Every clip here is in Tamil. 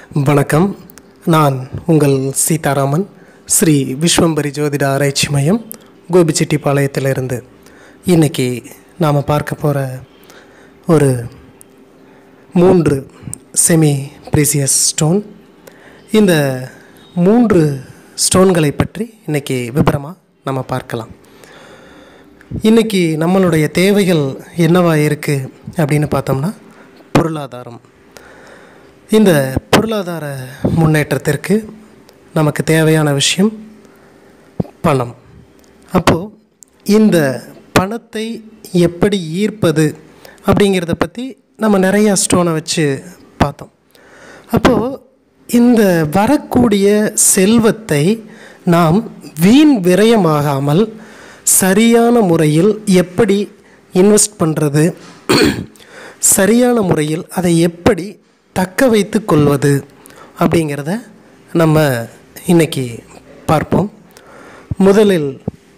வணக்கம் நான் உங்கள் சீதாராமன் ஸ்ரீ விஸ்வம்பரி ஜோதிட ஆராய்ச்சி மையம் கோபிச்செட்டிப்பாளையத்திலிருந்து இன்னைக்கு நாம் பார்க்க போகிற ஒரு மூன்று செமி ப்ரீசியஸ் ஸ்டோன் இந்த மூன்று ஸ்டோன்களை பற்றி இன்னைக்கு விபரமாக நம்ம பார்க்கலாம் இன்னைக்கு நம்மளுடைய தேவைகள் என்னவா இருக்குது அப்படின்னு பார்த்தோம்னா பொருளாதாரம் இந்த பொருளாதார முன்னேற்றத்திற்கு நமக்கு தேவையான விஷயம் பணம் அப்போது இந்த பணத்தை எப்படி ஈர்ப்பது அப்படிங்கிறத பற்றி நம்ம நிறையா ஸ்டோனை வச்சு பார்த்தோம் அப்போது இந்த வரக்கூடிய செல்வத்தை நாம் வீண் விரயமாகாமல் சரியான முறையில் எப்படி இன்வெஸ்ட் பண்ணுறது சரியான முறையில் அதை எப்படி தக்க வைத்து கொள்வது அப்படிங்கிறத நம்ம இன்னைக்கு பார்ப்போம் முதலில்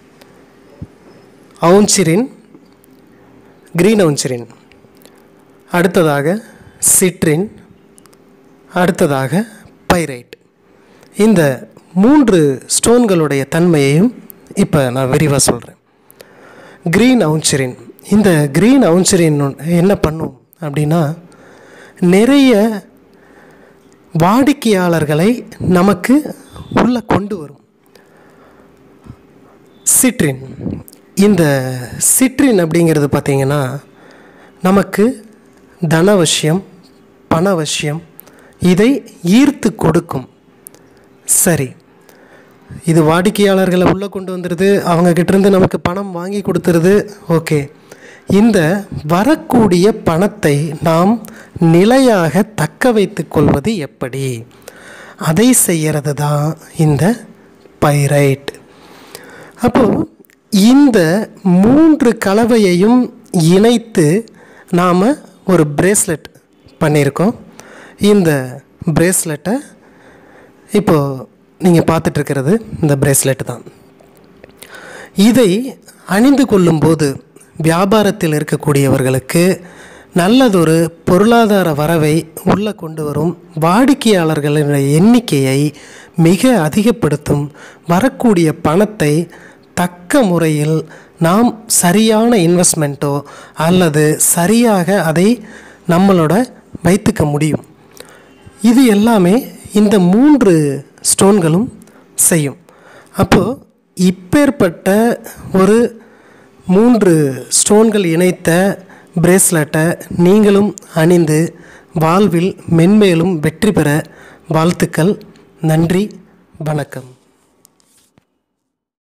அவுன்சிரின் கிரீன் அவுன்சிரின் அடுத்ததாக சிட்ரின் அடுத்ததாக பைரைட் இந்த மூன்று ஸ்டோன்களுடைய தன்மையையும் இப்போ நான் விரிவாக சொல்கிறேன் க்ரீன் அவுன்சரின் இந்த க்ரீன் அவுன்சரின் என்ன பண்ணும் அப்படின்னா நிறைய வாடிக்கையாளர்களை நமக்கு உள்ளே கொண்டு வரும் சிட்ரின் இந்த சிட்ரின் அப்படிங்கிறது பார்த்திங்கன்னா நமக்கு தனவசியம் பணவசியம் இதை ஈர்த்து கொடுக்கும் சரி இது வாடிக்கையாளர்களை உள்ளே கொண்டு வந்துடுது அவங்க கிட்டேருந்து நமக்கு பணம் வாங்கி கொடுத்துருது ஓகே இந்த வரக்கூடிய பணத்தை நாம் நிலையாக தக்க வைத்து கொள்வது எப்படி அதை செய்கிறது தான் இந்த பைரைட் அப்போது இந்த மூன்று கலவையையும் இணைத்து நாம் ஒரு பிரேஸ்லெட் பண்ணியிருக்கோம் இந்த பிரேஸ்லெட்டை இப்போது நீங்கள் பார்த்துட்ருக்கிறது இந்த பிரேஸ்லெட் தான் இதை அணிந்து கொள்ளும்போது வியாபாரத்தில் இருக்கக்கூடியவர்களுக்கு நல்லதொரு பொருளாதார வரவை உள்ளே கொண்டு வரும் வாடிக்கையாளர்களின் எண்ணிக்கையை மிக அதிகப்படுத்தும் வரக்கூடிய பணத்தை தக்க முறையில் நாம் சரியான இன்வெஸ்ட்மெண்ட்டோ அல்லது சரியாக அதை நம்மளோட வைத்துக்க முடியும் இது எல்லாமே இந்த மூன்று ஸ்டோன்களும் செய்யும் அப்போது இப்பேற்பட்ட ஒரு மூன்று ஸ்டோன்கள் இணைத்த பிரேஸ்லெட்டை நீங்களும் அணிந்து வாழ்வில் மென்மேலும் வெற்றி பெற வாழ்த்துக்கள் நன்றி வணக்கம்